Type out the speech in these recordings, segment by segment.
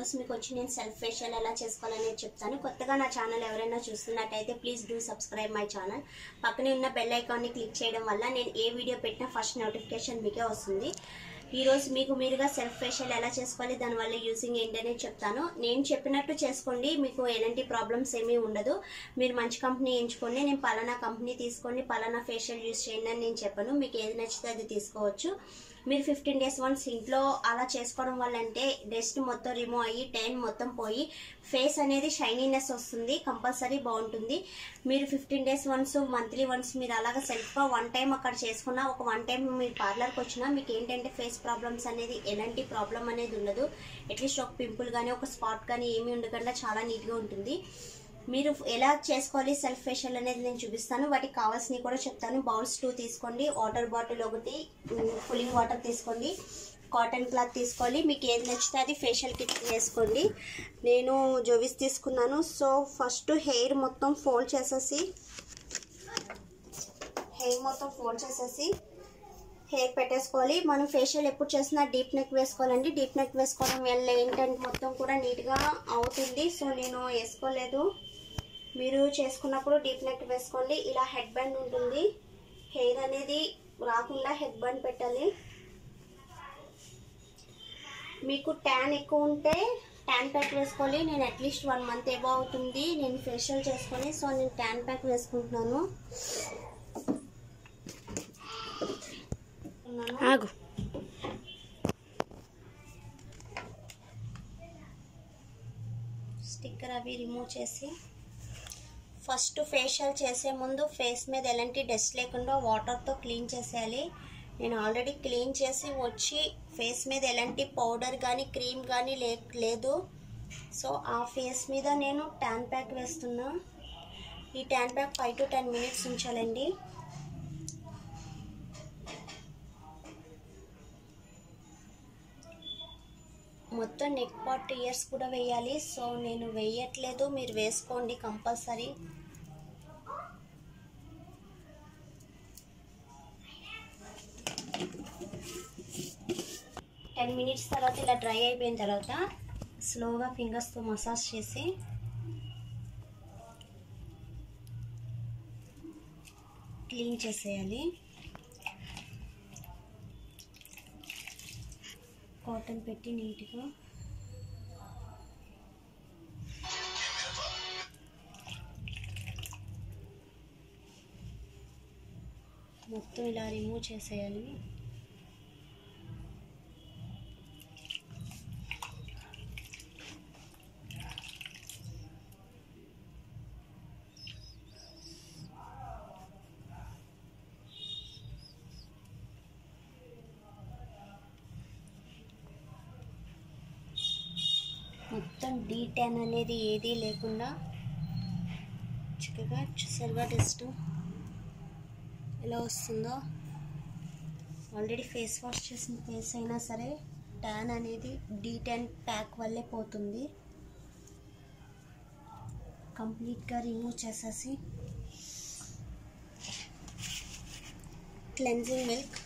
ఈరోజు మీకు వచ్చి నేను సెల్ఫ్ ఫేషియల్ ఎలా చేసుకోవాలనేది చెప్తాను కొత్తగా నా ఛానల్ ఎవరైనా చూస్తున్నట్టయితే please do subscribe my channel పక్కనే ఉన్న బెల్ ఐకాన్ని క్లిక్ చేయడం వల్ల నేను ఏ వీడియో పెట్టినా ఫస్ట్ నోటిఫికేషన్ మీకే వస్తుంది ఈరోజు మీకు మీరుగా సెల్ఫ్ ఫేషియల్ ఎలా చేసుకోవాలి దానివల్ల యూసింగ్ ఏంటనేది చెప్తాను నేను చెప్పినట్టు చేసుకోండి మీకు ఎలాంటి ప్రాబ్లమ్స్ ఏమీ ఉండదు మీరు మంచి కంపెనీ ఎంచుకోండి నేను పలానా కంపెనీ తీసుకోండి పలానా ఫేషియల్ యూస్ చేయండి అని నేను చెప్పను మీకు ఏది నచ్చితే అది తీసుకోవచ్చు మీరు ఫిఫ్టీన్ డేస్ వన్స్ ఇంట్లో అలా చేసుకోవడం వల్ల అంటే డస్ట్ మొత్తం రిమూవ్ అయ్యి టైన్ మొత్తం పోయి ఫేస్ అనేది షైనీనెస్ వస్తుంది కంపల్సరీ బాగుంటుంది మీరు fifteen days once monthly once మీరు అలాగ సెల్ఫ్గా వన్ టైం అక్కడ చేసుకున్నా ఒక వన్ టైం మీరు పార్లర్కి వచ్చినా మీకు ఏంటంటే ఫేస్ ప్రాబ్లమ్స్ అనేది ఎలాంటి ప్రాబ్లం అనేది ఉండదు అట్లీస్ట్ ఒక పింపుల్ కానీ ఒక స్పాట్ కానీ ఏమీ ఉండకుండా చాలా నీట్గా ఉంటుంది మీరు ఎలా చేసుకోవాలి సెల్ఫ్ ఫేషియల్ అనేది నేను చూపిస్తాను వాటికి కావాల్సినవి కూడా చెప్తాను బౌల్స్ టూ తీసుకోండి వాటర్ బాటిల్ ఒకటి కూలింగ్ వాటర్ తీసుకోండి కాటన్ క్లాత్ తీసుకోవాలి మీకు ఏది నచ్చితే అది ఫేషియల్ కిట్ వేసుకోండి నేను జోవిస్ తీసుకున్నాను సో ఫస్ట్ హెయిర్ మొత్తం ఫోల్డ్ చేసేసి హెయిర్ మొత్తం ఫోల్డ్ చేసేసి హెయిర్ పెట్టేసుకోవాలి మనం ఫేషియల్ ఎప్పుడు చేసినా డీప్ నెక్ వేసుకోవాలండి డీప్ నెక్ వేసుకోవడం వల్ల ఏంటంటే మొత్తం కూడా నీట్గా అవుతుంది సో నేను వేసుకోలేదు మీరు చేసుకున్నప్పుడు డీప్ నెక్ వేసుకోండి ఇలా హెడ్ బ్యాండ్ ఉంటుంది హెయిర్ అనేది రాకుండా హెడ్ బ్యాండ్ పెట్టాలి మీకు ట్యాన్ ఎక్కువ ఉంటే ట్యాన్ ప్యాక్ వేసుకోవాలి నేను అట్లీస్ట్ వన్ మంత్ ఏవో అవుతుంది నేను ఫేషియల్ చేసుకొని సో నేను ట్యాన్ ప్యాక్ వేసుకుంటున్నాను ఆగు స్టిక్కర్ అవి రిమూవ్ చేసి ఫస్ట్ ఫేషియల్ చేసే ముందు ఫేస్ మీద ఎలాంటి డస్ట్ లేకుండా వాటర్తో క్లీన్ చేసేయాలి నేను ఆల్రెడీ క్లీన్ చేసి వచ్చి ఫేస్ మీద ఎలాంటి పౌడర్ కానీ క్రీమ్ కానీ లే లేదు సో ఆ ఫేస్ మీద నేను ట్యాన్ ప్యాక్ వేస్తున్నా ఈ tan pack five to ten minutes ఉంచాలండి మొత్తం నెక్ పార్ట్ ఇయర్స్ కూడా వేయాలి సో నేను వేయట్లేదు మీరు వేసుకోండి కంపల్సరీ టెన్ మినిట్స్ తర్వాత ఇలా డ్రై అయిపోయిన తర్వాత స్లోగా ఫింగర్స్తో మసాజ్ చేసి క్లీన్ చేసేయాలి కాటన్ పెట్టి నీట్గా మొత్తం ఇలా రిమూవ్ చేసేయాలి మొత్తం డీ టెన్ అనేది ఏదీ లేకుండా చక్కగా చూసారుగా టెస్ట్ ఎలా వస్తుందో ఆల్రెడీ ఫేస్ వాష్ చేసిన ఫేస్ అయినా సరే ట్యాన్ అనేది డీ టెన్ ప్యాక్ వల్లే పోతుంది కంప్లీట్గా రిమూవ్ చేసేసి క్లెన్జింగ్ మిల్క్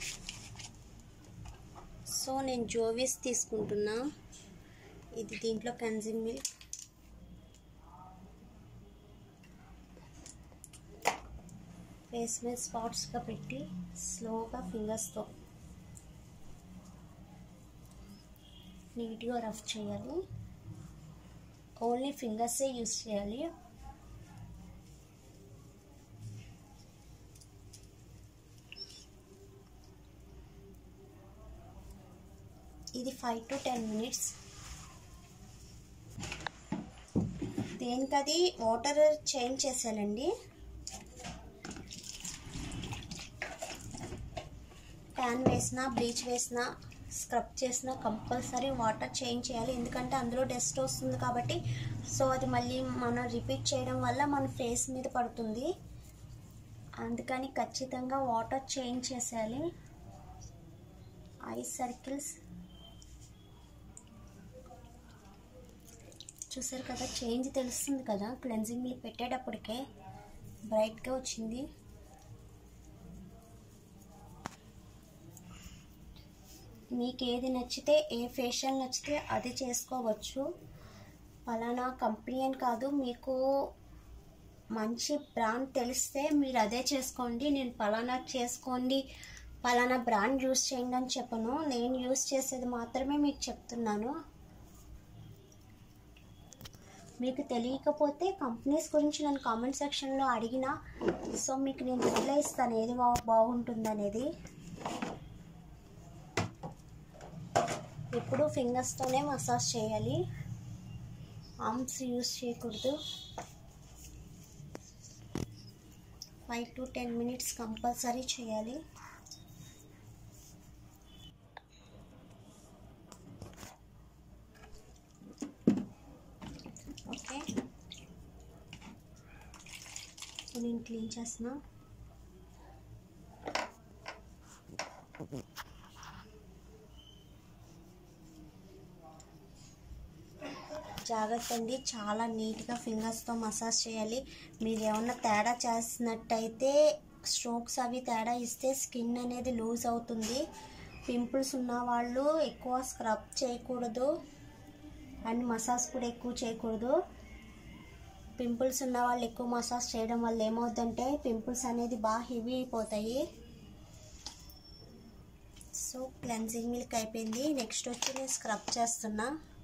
సో నేను జోవిస్ తీసుకుంటున్నా ఇది దీంట్లో కన్జింగ్ మిల్క్ ఫేస్ మీద స్పాట్స్గా పెట్టి స్లోగా ఫింగర్స్తో నీట్గా రఫ్ చేయాలి ఓన్లీ ఫింగర్సే యూస్ చేయాలి ఇది ఫైవ్ టు టెన్ మినిట్స్ దేనికది వాటర్ చేంజ్ చేసేయాలండి ట్యాన్ వేసినా బ్లీచ్ వేసినా స్క్రబ్ చేసినా కంపల్సరీ వాటర్ చేంజ్ చేయాలి ఎందుకంటే అందులో డస్ట్ వస్తుంది కాబట్టి సో అది మళ్ళీ మనం రిపీట్ చేయడం వల్ల మన ఫేస్ మీద పడుతుంది అందుకని ఖచ్చితంగా వాటర్ చేంజ్ చేసేయాలి ఐ సర్కిల్స్ చూసారు కదా చేంజ్ తెలుస్తుంది కదా క్లెన్జింగ్ మిల్క్ పెట్టేటప్పటికే బ్రైట్గా వచ్చింది మీకు ఏది నచ్చితే ఏ ఫేషియల్ నచ్చితే అది చేసుకోవచ్చు పలానా కంపెనీ అని కాదు మీకు మంచి బ్రాండ్ తెలిస్తే మీరు అదే చేసుకోండి నేను పలానా చేసుకోండి పలానా బ్రాండ్ యూస్ చేయండి అని చెప్పను నేను యూస్ చేసేది మాత్రమే మీకు చెప్తున్నాను మీకు తెలియకపోతే కంపెనీస్ గురించి నేను కామెంట్ సెక్షన్లో అడిగినా సో మీకు నేను రిప్లై ఇస్తాను ఏది బా బాగుంటుంది అనేది ఇప్పుడు ఫింగర్స్తోనే మసాజ్ చేయాలి ఆర్మ్స్ యూస్ చేయకూడదు five to ten minutes compulsory చేయాలి ఓకే ఇప్పుడు నేను క్లీన్ చేస్తున్నా జాగ్రత్త అండి చాలా నీట్గా ఫింగర్స్తో మసాజ్ చేయాలి మీరు ఏమన్నా తేడా చేసినట్టయితే స్ట్రోక్స్ అవి తేడా ఇస్తే స్కిన్ అనేది లూజ్ అవుతుంది పింపుల్స్ ఉన్న వాళ్ళు ఎక్కువ స్క్రబ్ చేయకూడదు అండ్ మసాజ్ కూడా ఎక్కువ చేయకూడదు పింపుల్స్ ఉన్న వాళ్ళు ఎక్కువ మసాజ్ చేయడం వల్ల ఏమవుతుందంటే పింపుల్స్ అనేది బాగా హెవీ అయిపోతాయి సో క్లెన్జింగ్ మిల్క్ అయిపోయింది నెక్స్ట్ వచ్చి నేను స్క్రబ్ చేస్తున్నా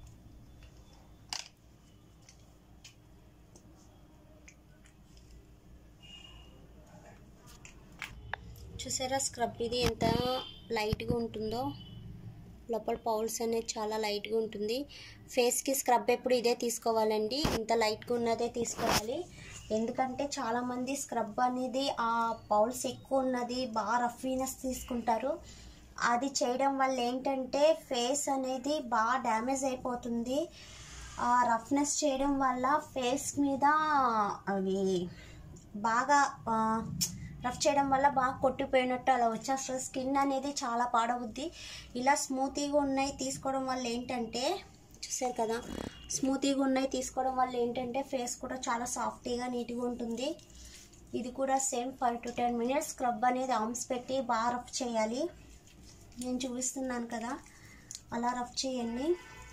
చూసారా స్క్రబ్ ఇది ఎంత లైట్గా ఉంటుందో లోపల పౌల్స్ అనేది చాలా లైట్గా ఉంటుంది ఫేస్కి స్క్రబ్ ఎప్పుడు ఇదే తీసుకోవాలండి ఇంత లైట్గా ఉన్నదే తీసుకోవాలి ఎందుకంటే చాలామంది స్క్రబ్ అనేది ఆ పౌల్స్ ఎక్కువ ఉన్నది బాగా రఫీనెస్ తీసుకుంటారు అది చేయడం వల్ల ఏంటంటే ఫేస్ అనేది బాగా డ్యామేజ్ అయిపోతుంది ఆ రఫ్నెస్ చేయడం వల్ల ఫేస్ మీద అవి బాగా ఆ, రఫ్ చేయడం వల్ల బాగా కొట్టిపోయినట్టు అలా వచ్చేస్తుంది స్కిన్ అనేది చాలా పాడవుద్ది ఇలా స్మూతీగా ఉన్నాయి తీసుకోవడం వల్ల ఏంటంటే చూసారు కదా స్మూతీగా ఉన్నాయి తీసుకోవడం వల్ల ఏంటంటే ఫేస్ కూడా చాలా సాఫ్టీగా నీట్గా ఉంటుంది ఇది కూడా same five to ten minutes scrub అనేది ఆర్మ్స్ పెట్టి బాగా రఫ్ చేయాలి నేను చూపిస్తున్నాను కదా అలా రఫ్ చేయండి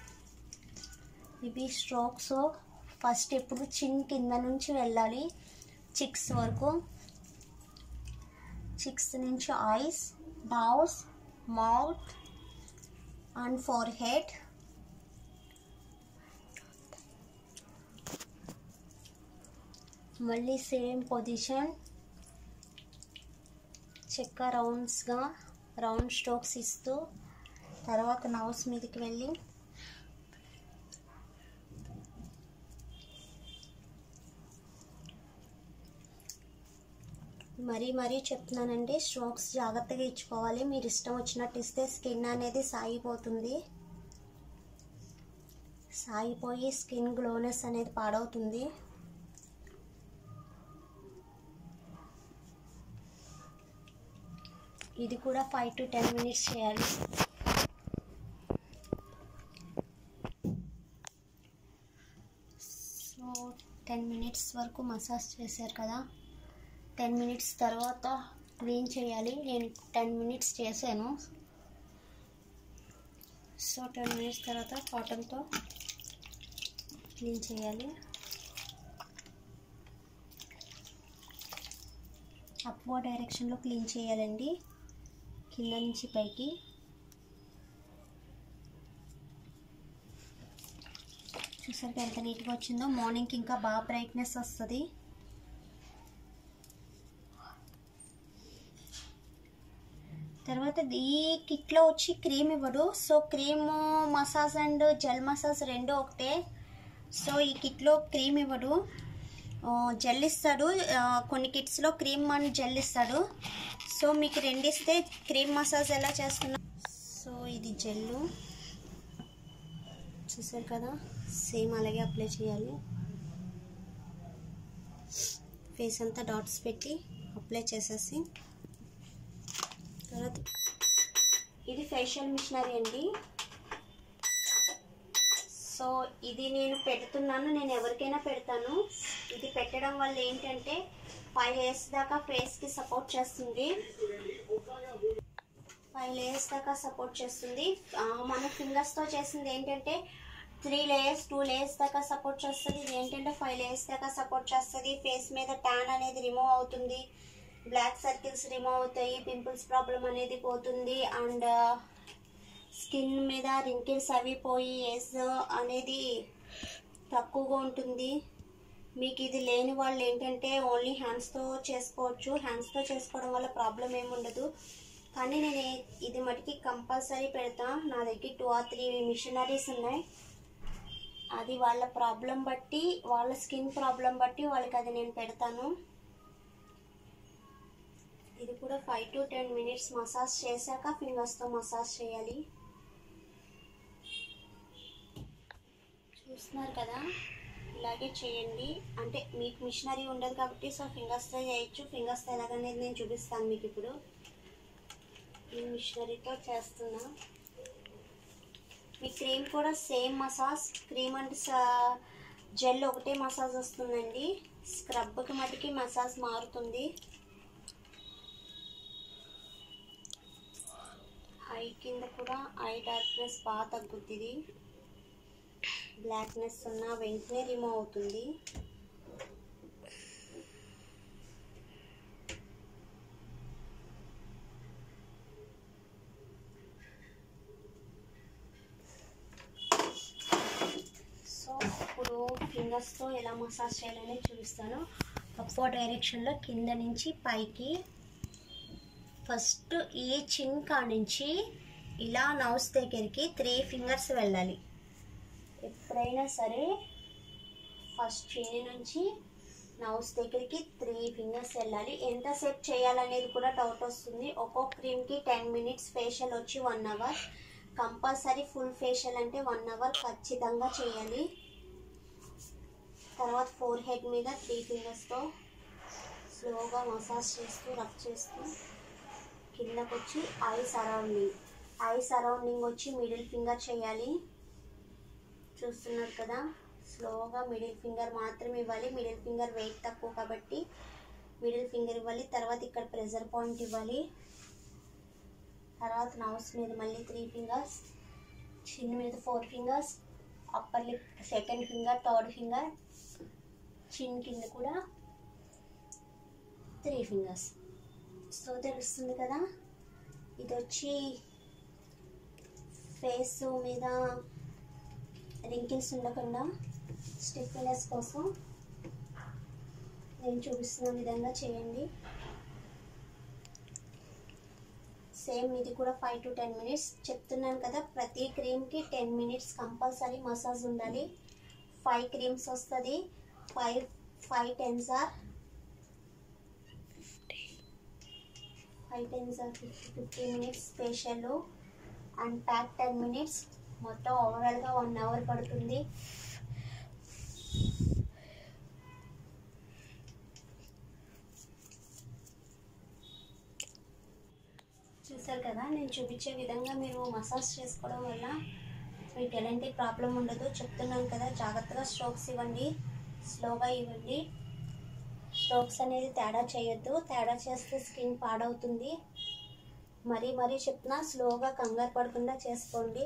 ఇవి స్ట్రోక్స్ ఫస్ట్ ఎప్పుడు చిన్ కింద నుంచి వెళ్ళాలి చిక్స్ వరకు చిక్స్ నుంచి eyes nose mouth and forehead మళ్ళీ సేమ్ పొజిషన్ చెక్క రౌండ్స్గా రౌండ్ స్ట్రోక్స్ ఇస్తూ తర్వాత నౌస్ మీదకి వెళ్ళి మరీ మరీ చెప్తున్నానండి స్ట్రోక్స్ జాగ్రత్తగా ఇచ్చుకోవాలి మీరు ఇష్టం వచ్చినట్టు ఇస్తే స్కిన్ అనేది సాగిపోతుంది సాగిపోయి స్కిన్ గ్లోనెస్ అనేది పాడవుతుంది ఇది కూడా ఫైవ్ టు టెన్ మినిట్స్ చేయాలి సో టెన్ మినిట్స్ వరకు మసాజ్ చేశారు కదా టెన్ మినిట్స్ తర్వాత క్లీన్ చేయాలి నేను టెన్ మినిట్స్ చేశాను సో టెన్ మినిట్స్ తర్వాత కాటన్తో క్లీన్ చేయాలి అప్వర్డ్ డైరెక్షన్లో క్లీన్ చేయాలండి కింద నుంచి పైకి చూసారు ఎంత నీట్గా వచ్చిందో మార్నింగ్కి ఇంకా బాగా బ్రైట్నెస్ వస్తుంది తర్వాత ఈ కిట్లో వచ్చి క్రీమ్ ఇవ్వడు so cream massage and gel massage రెండు ఒకటే సో ఈ కిట్లో క్రీమ్ ఇవ్వడు ఆ, జెల్ ఇస్తాడు ఆ, కొన్ని కిట్స్లో క్రీమ్ అండ్ జెల్ ఇస్తాడు సో మీకు రెండు ఇస్తే క్రీమ్ మసాజ్ ఎలా చేస్తున్నా సో ఇది జెల్లు చూసారు కదా సేమ్ అలాగే అప్లై చేయాలి ఫేస్ అంతా డాట్స్ పెట్టి అప్లై చేసేసి తర్వాత ఇది ఫేషియల్ మిషనరీ అండి సో ఇది నేను పెడుతున్నాను నేను ఎవరికైనా పెడతాను ఇది పెట్టడం వల్ల ఏంటంటే ఫైవ్ ఇయర్స్ దాకా ఫేస్కి సపోర్ట్ చేస్తుంది ఫైవ్ లేయర్స్ దాకా సపోర్ట్ చేస్తుంది ఆ, మన ఫింగర్స్తో చేసింది ఏంటంటే త్రీ లేయర్స్ టూ లేయర్స్ దాకా సపోర్ట్ చేస్తుంది ఇది ఏంటంటే ఫైవ్ లేయర్స్ దాకా సపోర్ట్ చేస్తుంది ఫేస్ మీద ట్యాన్ అనేది రిమూవ్ అవుతుంది బ్లాక్ సర్కిల్స్ రిమూవ్ అవుతాయి పింపుల్స్ ప్రాబ్లం అనేది పోతుంది అండ్ స్కిన్ మీద రింకిల్స్ అవి పోయి ఏజ్ అనేది తక్కువగా ఉంటుంది మీకు ఇది లేని వాళ్ళు ఏంటంటే ఓన్లీ హ్యాండ్స్తో చేసుకోవచ్చు హ్యాండ్స్తో చేసుకోవడం వల్ల ప్రాబ్లం ఏమి ఉండదు కానీ నేను ఏ- ఇది మటుకి కంపల్సరీ పెడతా నా దగ్గర టూ ఆర్ త్రీ మిషనరీస్ ఉన్నాయి అది వాళ్ళ ప్రాబ్లం బట్టి వాళ్ళ స్కిన్ ప్రాబ్లం బట్టి వాళ్ళకి అది నేను పెడతాను ఇది కూడా five to ten minutes massage చేశాక ఫింగర్స్తో మసాజ్ చేయాలి చూస్తున్నారు కదా ఇలాగే చేయండి అంటే మీకు మిషనరీ ఉండదు కాబట్టి సో ఫింగర్స్తో చేయొచ్చు ఫింగర్స్తో ఎలాగనేది నేను చూపిస్తాను మీకు ఇప్పుడు ఈ మిషనరీతో చేస్తున్నా మీ క్రీమ్ కూడా same massage cream and gel ఒకటే మసాజ్ వస్తుందండి స్క్రబ్కి మటుకి మసాజ్ మారుతుంది ఐ కింద కూడా ఐ డార్క్నెస్ బాగా తగ్గుతుంది బ్లాక్నెస్ ఉన్న వెంటనే రిమూవ్ అవుతుంది సో ఇప్పుడు ఫింగర్స్తో ఎలా మసాజ్ చేయాలని చూపిస్తాను అప్పో డైరెక్షన్లో కింద నుంచి పైకి ఫస్ట్ ఈ చిన్ కా నుంచి ఇలా నౌస్ దగ్గరికి త్రీ ఫింగర్స్ వెళ్ళాలి ఎప్పుడైనా సరే ఫస్ట్ చిన్ని నుంచి నౌస్ దగ్గరికి త్రీ ఫింగర్స్ వెళ్ళాలి ఎంతసేపు చేయాలనేది కూడా డౌట్ వస్తుంది ఒక్కో క్రీమ్కి టెన్ మినిట్స్ ఫేషియల్ వచ్చి one hour compulsory full facial అంటే వన్ అవర్ ఖచ్చితంగా చేయాలి తర్వాత ఫోర్ హెడ్ మీద త్రీ ఫింగర్స్తో స్లోగా మసాజ్ చేస్తూ రబ్ చేస్తూ కిందకు వచ్చి ఐ సరౌండింగ్ ఐ సరౌండింగ్ వచ్చి మిడిల్ ఫింగర్ చేయాలి చూస్తున్నారు కదా స్లోగా మిడిల్ ఫింగర్ మాత్రం ఇవ్వాలి మిడిల్ ఫింగర్ వెయిట్ తక్కువ కాబట్టి మిడిల్ ఫింగర్ ఇవ్వాలి తర్వాత ఇక్కడ ప్రెజర్ పాయింట్ ఇవ్వాలి తర్వాత నౌస్ మీద మళ్ళీ త్రీ ఫింగర్స్ చిన్ మీద four fingers upper lip second finger third finger chin కింద కూడా త్రీ ఫింగర్స్ సో తెలుస్తుంది కదా ఇది వచ్చి ఫేస్ మీద రింకిల్స్ ఉండకుండా స్టిఫ్నెస్ కోసం నేను చూపిస్తున్న విధంగా చేయండి సేమ్ ఇది కూడా ఫైవ్ టు టెన్ మినిట్స్ చెప్తున్నాను కదా ప్రతి క్రీమ్కి టెన్ మినిట్స్ కంపల్సరీ మసాజ్ ఉండాలి ఫైవ్ క్రీమ్స్ వస్తుంది five five tens or five tens or fifty fifty minutes facial and pack ten minutes మొత్తం ఓవరాల్గా వన్ అవర్ పడుతుంది చూసారు కదా నేను చూపించే విధంగా మీరు మసాజ్ చేసుకోవడం వల్ల మీకు ఎలాంటి ప్రాబ్లం ఉండదు చెప్తున్నాను కదా జాగ్రత్తగా స్ట్రోక్స్ ఇవ్వండి స్లోగా ఇవ్వండి స్ట్రోక్స్ అనేది తేడా చేయొద్దు తేడా చేస్తే స్కిన్ పాడవుతుంది మరీ మరీ చెప్తున్నా స్లోగా కంగారు పడకుండా చేసుకోండి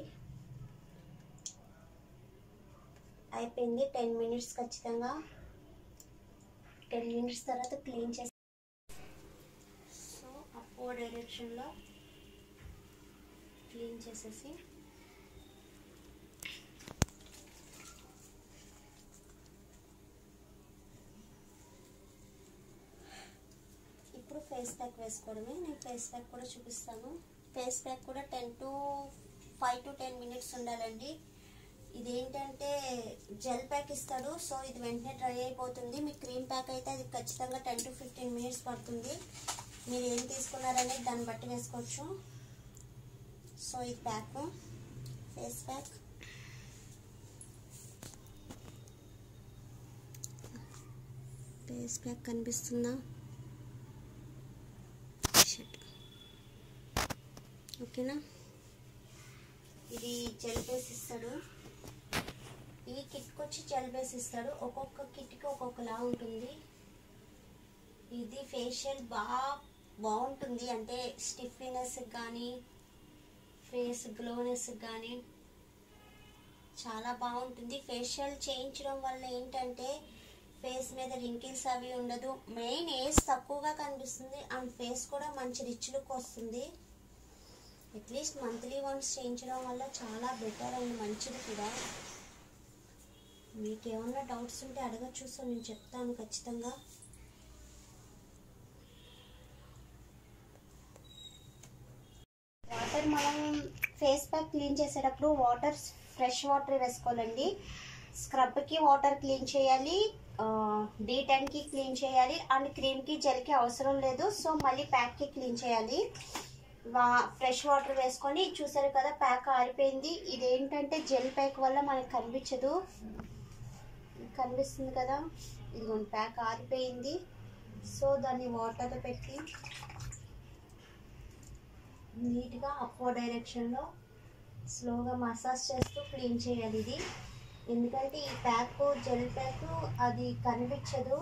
అయిపోయింది టెన్ మినిట్స్ ఖచ్చితంగా టెన్ మినిట్స్ తర్వాత క్లీన్ చేసి సో అప్పో డైరెక్షన్లో క్లీన్ చేసేసి ఇప్పుడు ఫేస్ ప్యాక్ వేసుకోవడమే నేను ఫేస్ ప్యాక్ కూడా చూపిస్తాను ఫేస్ ప్యాక్ కూడా ten to five to ten minutes ఉండాలండి ఇది ఏంటంటే జెల్ ప్యాక్ ఇస్తాడు సో ఇది వెంటనే డ్రై అయిపోతుంది మీ క్రీమ్ ప్యాక్ అయితే అది ఖచ్చితంగా టెన్ టు ఫిఫ్టీన్ మినిట్స్ పడుతుంది మీరు ఏం తీసుకున్నారనేది దాన్ని బట్టి వేసుకోవచ్చు సో ఇది pack face pack face pack కనిపిస్తుందా షట్ ఓకేనా ఇది జెల్ బేస్ ఇస్తాడు ఈ కిట్కి వచ్చి జెల్ బేస్ ఇస్తాడు ఒక్కొక్క కిట్కి ఒక్కొక్కలా ఉంటుంది ఇది ఫేషియల్ బాగా బాగుంటుంది అంటే స్టిఫ్నెస్ కానీ ఫేస్ గ్లోనెస్ కానీ చాలా బాగుంటుంది ఫేషియల్ చేయించడం వల్ల ఏంటంటే ఫేస్ మీద రింకిల్స్ అవి ఉండదు మెయిన్ ఏజ్ తక్కువగా కనిపిస్తుంది అండ్ ఫేస్ కూడా మంచి రిచ్ లుక్ వస్తుంది అట్లీస్ట్ మంత్లీ వన్స్ చేయించడం వల్ల చాలా బెటర్ అండ్ మంచిది కూడా మీకు ఏమన్నా డౌట్స్ ఉంటే అడగచ్చు సో నేను చెప్తాను ఖచ్చితంగా వాటర్ మనం ఫేస్ ప్యాక్ క్లీన్ చేసేటప్పుడు వాటర్ ఫ్రెష్ వాటర్ వేసుకోవాలండి స్క్రబ్కి వాటర్ క్లీన్ చేయాలి డీ టెన్కి క్లీన్ చేయాలి అండ్ క్రీమ్కి జెల్కి అవసరం లేదు సో మళ్ళీ ప్యాక్కి క్లీన్ చేయాలి వా ఫ్రెష్ వాటర్ వేసుకొని చూసారు కదా ప్యాక్ ఆరిపోయింది ఇదేంటంటే జెల్ ప్యాక్ వల్ల మనకు కనిపించదు కనిపిస్తుంది కదా ఇదిగోండి ప్యాక్ ఆరిపోయింది సో దాన్ని వాటర్లో పెట్టి నీట్గా అప్పో డైరెక్షన్లో స్లోగా మసాజ్ చేస్తూ క్లీన్ చేయాలి ఇది ఎందుకంటే ఈ ప్యాక్ జెల్ ప్యాక్ అది కనిపించదు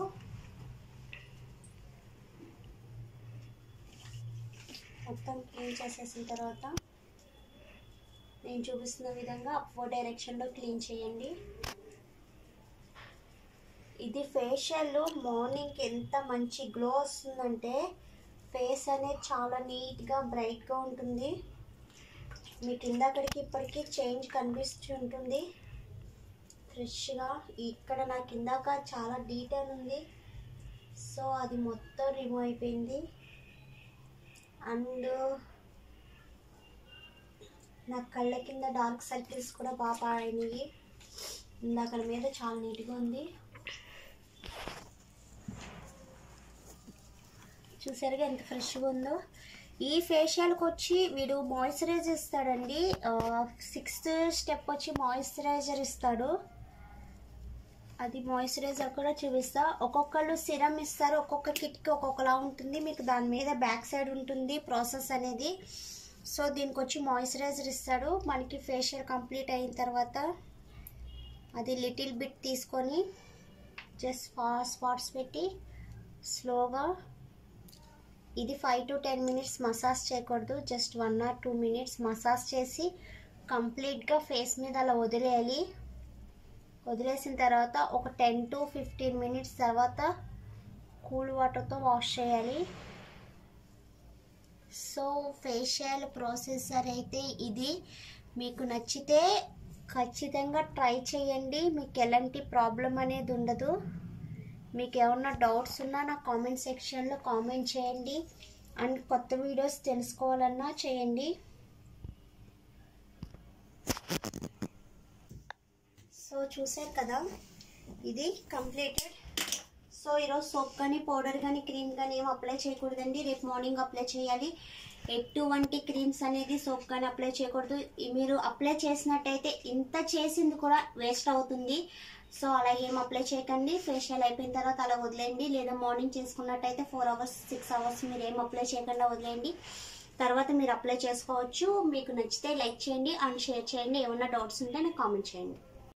మొత్తం క్లీన్ చేసేసిన తర్వాత నేను చూపిస్తున్న విధంగా అప్పో డైరెక్షన్లో క్లీన్ చేయండి ఇది ఫేషియల్ మార్నింగ్ ఎంత మంచి గ్లో వస్తుందంటే ఫేస్ అనేది చాలా నీట్గా బ్రైట్గా ఉంటుంది మీకు ఇందాకడికి ఇప్పటికీ చేంజ్ కనిపిస్తూ ఉంటుంది ఫ్రెష్గా ఇక్కడ నాకు ఇందాక చాలా డీటెయిల్ ఉంది సో అది మొత్తం రిమూవ్ అయిపోయింది అండ్ నా కళ్ళ కింద డార్క్ సర్కిల్స్ కూడా బాగా పాడైనవి ఇందాక మీద చాలా నీట్గా ఉంది చూసారుగా ఎంత ఫ్రెష్గా ఉందో ఈ ఫేషియల్కి వచ్చి వీడు మాయిశ్చరైజర్ ఇస్తాడండి సిక్స్త్ స్టెప్ వచ్చి మాయిశ్చరైజర్ ఇస్తాడు అది మాయిశ్చరైజర్ కూడా చూపిస్తా ఒక్కొక్కళ్ళు సిరం ఇస్తారు ఒక్కొక్క కిట్కి ఒక్కొక్కలా ఉంటుంది మీకు దాని మీద బ్యాక్ సైడ్ ఉంటుంది ప్రాసెస్ అనేది సో దీనికి వచ్చి మాయిశ్చరైజర్ ఇస్తాడు మనకి ఫేషియల్ కంప్లీట్ అయిన తర్వాత అది లిటిల్ బిట్ తీసుకొని జస్ట్ స్పాట్స్ పెట్టి స్లోగా ఇది five to ten minutes massage చేయకూడదు just one or two minutes massage చేసి కంప్లీట్గా ఫేస్ మీద అలా వదిలేయాలి వదిలేసిన తర్వాత ఒక టెన్ టు ఫిఫ్టీన్ మినిట్స్ తర్వాత కూల్ వాటర్తో వాష్ చేయాలి సో ఫేషియల్ ప్రాసెసర్ అయితే ఇది మీకు నచ్చితే ఖచ్చితంగా ట్రై చేయండి మీకు ఎలాంటి ప్రాబ్లం అనేది ఉండదు మీకు ఏమన్నా డౌట్స్ ఉన్నా నా కామెంట్ సెక్షన్లో కామెంట్ చేయండి అండ్ కొత్త వీడియోస్ తెలుసుకోవాలన్నా చేయండి సో చూసారు కదా ఇది కంప్లీటెడ్ సో ఈరోజు సోప్ కానీ పౌడర్ కానీ క్రీమ్ కానీ ఏం అప్లై చేయకూడదండి రేపు మార్నింగ్ అప్లై చేయాలి ఎటువంటి క్రీమ్స్ అనేది సోప్ కానీ అప్లై చేయకూడదు ఈ మీరు అప్లై చేసినట్టయితే ఇంత చేసింది కూడా వేస్ట్ అవుతుంది సో అలా ఏం అప్లై చేయకండి ఫేషియల్ అయిపోయిన తర్వాత అలా వదిలేయండి లేదా మార్నింగ్ చేసుకున్నట్టయితే ఫోర్ అవర్స్ సిక్స్ అవర్స్ మీరు ఏం అప్లై చేయకుండా వదిలేయండి తర్వాత మీరు అప్లై చేసుకోవచ్చు మీకు నచ్చితే లైక్ చేయండి అండ్ షేర్ చేయండి ఏమన్నా డౌట్స్ ఉంటే నాకు కామెంట్ చేయండి